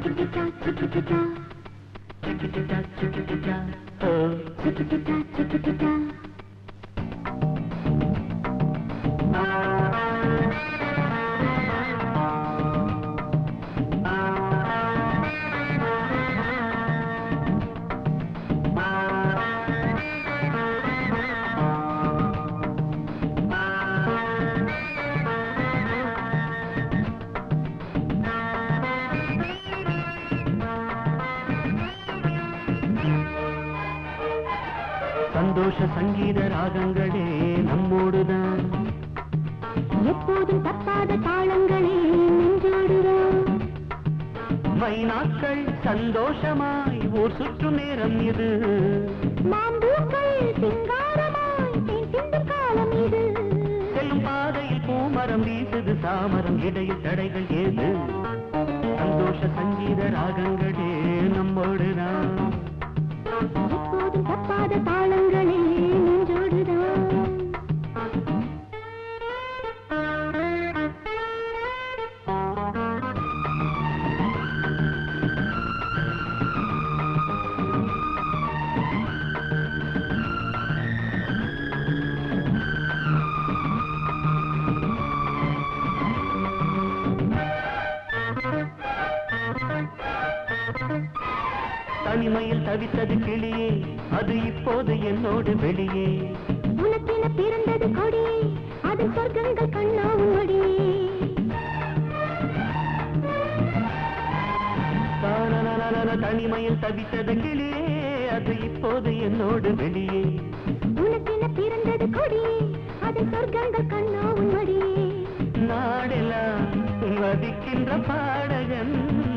சிக்கிட்டிட்டா சிக்கிட்டிட்டா சிக்கிட்டிட்டா சிக்கிட்டிட்டா ஓ சிக்கிட்டிட்டா சிக்கிட்டிட்டா சந்தோஷ சங்கீத ராகங்களே நம்மோடுதான் எப்போதும் தப்பாத தாளங்களே நெஞ்சோடுதான் மைனாக்கள் சந்தோஷமாய் ஊர் சுற்றும் நேரம் இது மாம்பூக்கள் சிங்காரமாய் தேன் சிந்தும் காலம் இது செல்லும் பாதையில் பூமரம் வீசுது சாமரம் இடையில் தடைகள் ஏது சந்தோஷ சங்கீத ராகங்களே நம்மோடுதான் எப்போதும் தப்பாத தாளங்களே நெஞ்சோடுதான் தனிமையில் தவித்தது கிளியே அது இப்போது என்னோடு வெளியே உனக்கென பிறந்தது கொடியே அதன் சொர்க்கங்கள் கண்ணாவும் மடியே தானனனனன தனிமையில் தவித்தது கிளியே அது இப்போது என்னோடு வெளியே உனக்கென பிறந்தது கொடியே அதன் சொர்க்கங்கள் கண்ணாவும் மடியே நாடெல்லாம் மதிக்கின்ற பாடகன்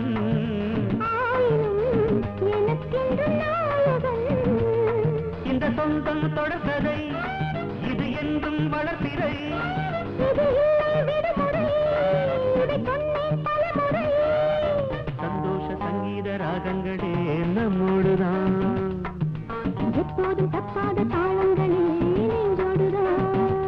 ஆயினும் எனக்கென்று நாயகன் இந்த சொந்தம் தொடர்கதை இது என்றும் வளர்த்திரை இது இல்லை விடுமுறை இதை சொன்னேன் பலமுறை சந்தோஷ சங்கீத ராகங்களே நம்மோடுதான் எப்போதும் தப்பாத தாளங்களே நெஞ்சோடுதான்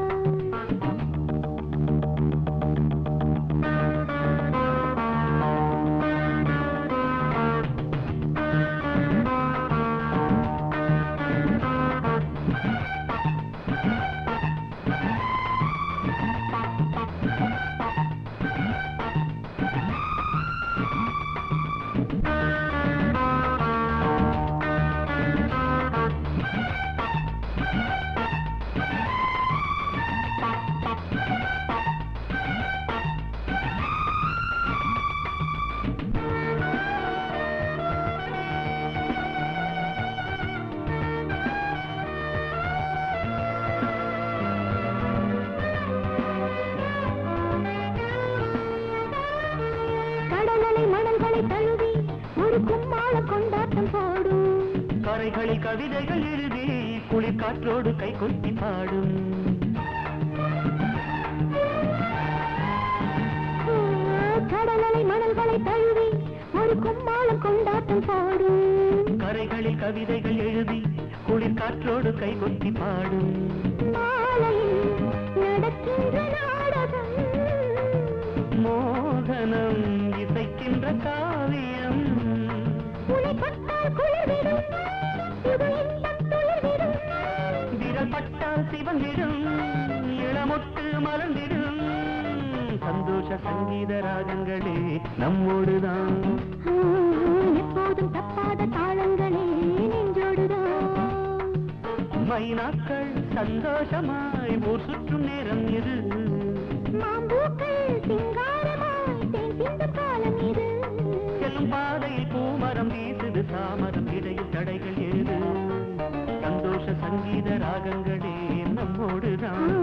கடலலை மணல்களை தழுவி ஒரு கும்மாள கொண்டாட்டம் போடும் கரைகளில் கவிதைகள் எழுதி குளிர் காற்றோடு கை கொத்தி பாடும் கடலலை மணல்களை தழுவி ஒரு கும்மாளம் கொண்டாட்டம் போடும் கரைகளில் கவிதைகள் எழுதி குளிர் காற்றோடு கை கொத்தி பாடும் மாலையில் நடக்கின்ற நாடகம் மோகனம் இசைக்கின்ற காவியம் உனை பட்டால் குளிர்விடும் இது இன்பம் துளிர்விடும் விரல் பட்டால் சிவந்திடும் இளமொட்டு மலர்ந்திடும் சந்தோஷ சங்கீத ராகங்களே நம்மோடுதான் ஆ, எப்போதும் தப்பாத தாளங்களே நெஞ்சோடுதான் மைனாக்கள் சந்தோஷமாய் ஊர் சுற்றும் நேரம் இது மாம்பூக்கள் சிங்காரமாய் தேன் சிந்தும் காலம் இது செல்லும் பாதையில் பூமரம் வீசுது சாமரம் இடையில் தடைகள் ஏது சந்தோஷ சங்கீத ராகங்களே நம்மோடுதான்